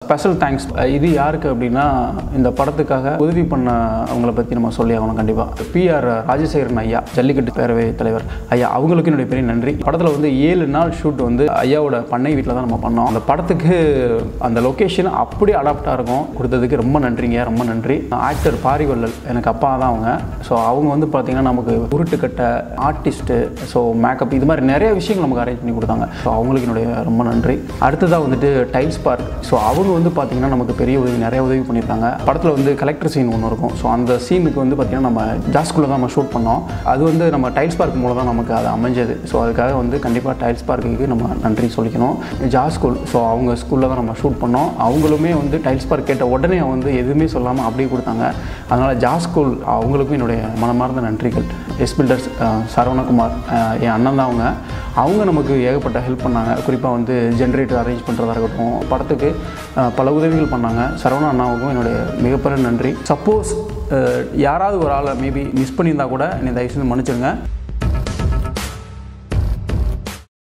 special thanks இது யாருக்கு அப்படின்னா இந்த படத்துக்காக உதவி பண்ண அவங்கள பற்றி நம்ம சொல்லி ஆகணும் கண்டிப்பாக பிஆர் ராஜசேகரன் ஐயா ஜல்லிக்கட்டு பேரவை தலைவர் ஐயா அவங்களுக்கு என்னுடைய பெரிய நன்றி படத்தில் வந்து ஏழு நாள் ஷூட் வந்து ஐயாவோட பண்ணை வீட்டில் தான் நம்ம பண்ணோம் அந்த படத்துக்கு அந்த லொக்கேஷன் அப்படியே அடாப்டாக இருக்கும் கொடுத்ததுக்கு ரொம்ப நன்றிங்க ரொம்ப நன்றி ஆக்டர் பாரிவல்லல் எனக்கு அப்பா தான் அவங்க ஸோ அவங்க வந்து பார்த்திங்கன்னா நமக்கு உருட்டுக்கட்டை ஆர்டிஸ்ட்டு ஸோ மேக்கப் இது மாதிரி நிறைய விஷயங்கள் நமக்கு அரேஞ்ச் பண்ணி கொடுத்தாங்க ஸோ அவங்களுக்கு என்னுடைய ரொம்ப நன்றி அடுத்ததாக வந்துட்டு டைல்ஸ் பார்க் ஸோ அவங்க வந்து பார்த்திங்கன்னா நமக்கு பெரிய உதவி நிறைய உதவி பண்ணியிருக்காங்க படத்தில் வந்து கலெக்டர் சீன் ஒன்று இருக்கும் ஸோ அந்த சீனுக்கு வந்து பார்த்திங்கன்னா நம்ம ஜாஸ்குள்ளே தான் நம்ம ஷூட் பண்ணோம் அது வந்து நம்ம டைல்ஸ் பார்க் மூலம் தான் நமக்கு அது அமைஞ்சது ஸோ அதுக்காக வந்து கண்டிப்பாக டைல்ஸ் பார்க்குக்கு நம்ம நன்றி சொல்லிக்கணும் ஜாஸ் ஸ்கூல் ஸோ அவங்க ஸ்கூலில் தான் நம்ம ஷூட் பண்ணோம் அவங்களுமே வந்து டைல்ஸ் பார்க் கேட்ட உடனே வந்து எதுவுமே சொல்லாமல் அப்படியே கொடுத்தாங்க அதனால் ஜாஸ் ஸ்கூல் அவங்களுக்கும் என்னுடைய மனமார்ந்த நன்றிகள் எஸ் பில்டர்ஸ் சரவணகுமார் அஹ், என் அண்ணன் தான் அவங்க அவங்க நமக்கு ஏகப்பட்ட ஹெல்ப் பண்ணாங்க குறிப்பாக வந்து ஜென்ரேட்டர் அரேஞ்ச் பண்ணுறதா இருக்கட்டும் படத்துக்கு அஹ், பல உதவிகள் பண்ணாங்க சரவண அண்ணாவுக்கும் என்னுடைய மிகப்பெரிய நன்றி சப்போஸ் யாராவது ஒரு ஆளை மேபி மிஸ் பண்ணியிருந்தா கூட என்னை தயவு செஞ்சு மன்னிச்சிடுங்க